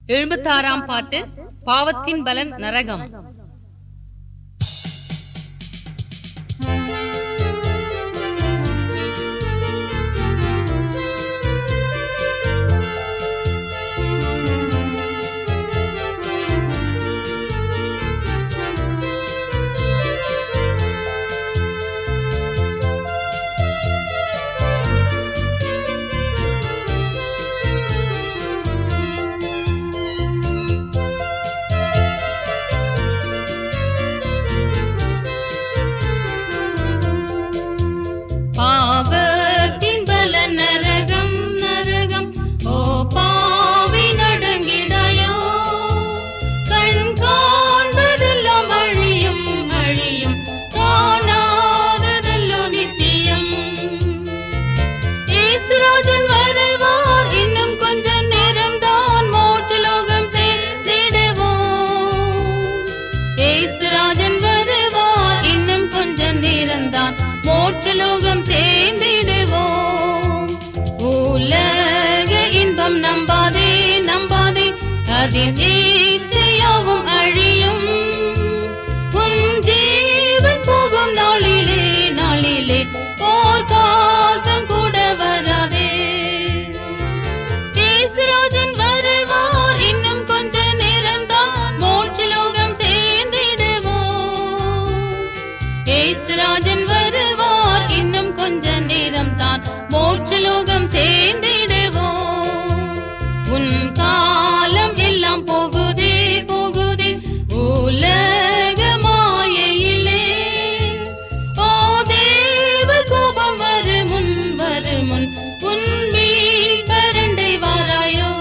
எழுபத்தாறாம் பாட்டு பாவத்தின் பலன் நரகம் பாவத்தின் பல நரகம் நரகம் ஓ பாவி நடங்கிடாயோ கண் காண்பதெல்லாம் அழியும் அழியும் காணாததல்லோ நித்தியம் இயேசுராஜன் வருவார் இன்னும் கொஞ்ச நேரம் தான் மோட்சலோகம் சேர்ந்திடுவோம் இயேசுராஜன் வருவார் இன்னும் கொஞ்ச நேரம் தான் மோட்சலோகம் சேர்ந்திடுவோம் உலக இன்பம் நம்பாதே நம்பாதே அதில் ஈச்சையாவும் அழியும் உன் ஜீவன் போகும் நாளிலே நாளிலே போர் காசம் கூட வராதே இயேசுராஜன் வருவார் இன்னும் கொஞ்ச நேரம் தான் மோட்சலோகம் சேர்ந்திடுவோம் இயேசுராஜன் வருவார் இன்னும் கொஞ்ச நேரம் தான் மோட்சலோகம் சேர்ந்திடுவோம் உன் காலம் எல்லாம் போகுதே போகுதே உலக மாயையிலே ஓ தேவ கோபம் வரும் முன் வரும் முன் உன் வீட்டரண்டை வாராயோ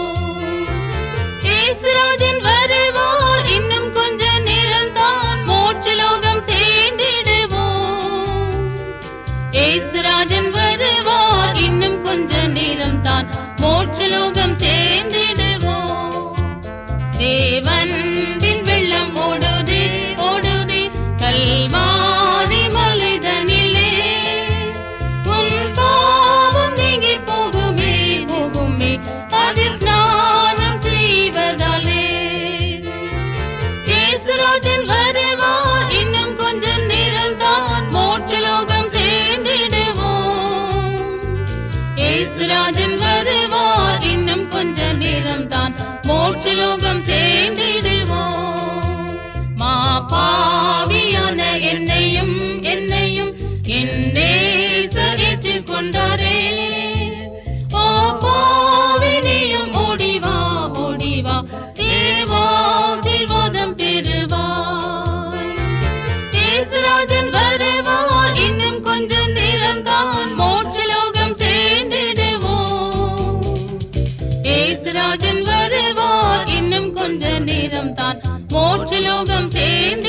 இயேசுராஜன் வருவார் இன்னும் கொஞ்ச நேரம் தான் மோட்சலோகம் சேர்ந்திடுவோம் இயேசுராஜன் வருவார் இன்னும் கொஞ்ச நேரம் தான் மோட்சலோகம் சேர்ந்திடுவோம் தேவன் பின் வெள்ளம் ஓடுதே ஓடுதே கல்வாரி மலைதனிலே உன் பாவம் நீங்கி போகுமே போகுமே அதில் ஸ்நானம் செய்வதாலே இயேசுராஜன் வருவார் இன்னும் கொஞ்ச நேரம் தான் மோட்சலோகம் சேர்ந்திடுவோம் இயேசுராஜன் வருவார் இன்னும் கொஞ்ச நேரம் தான் மோட்சலோகம் சேர்ந்திடுவோம் மா பாவியான என்னையும் என்னையும் என்னே ஏற்றுக் கொண்டாரே ஓ பாவினியும் ஓடிவா ஓடிவா தேவாசீர்வாதம் பெறுவாய் இயேசுராஜன் வருவார் இன்னும் கொஞ்ச நேரம் தான் மோட்சலோகம் சேர்ந்திடுவோம் இயேசுராஜன் வருவார் இன்னும் கொஞ்ச நேரம் தான் மோட்சலோகம் சேர்ந்து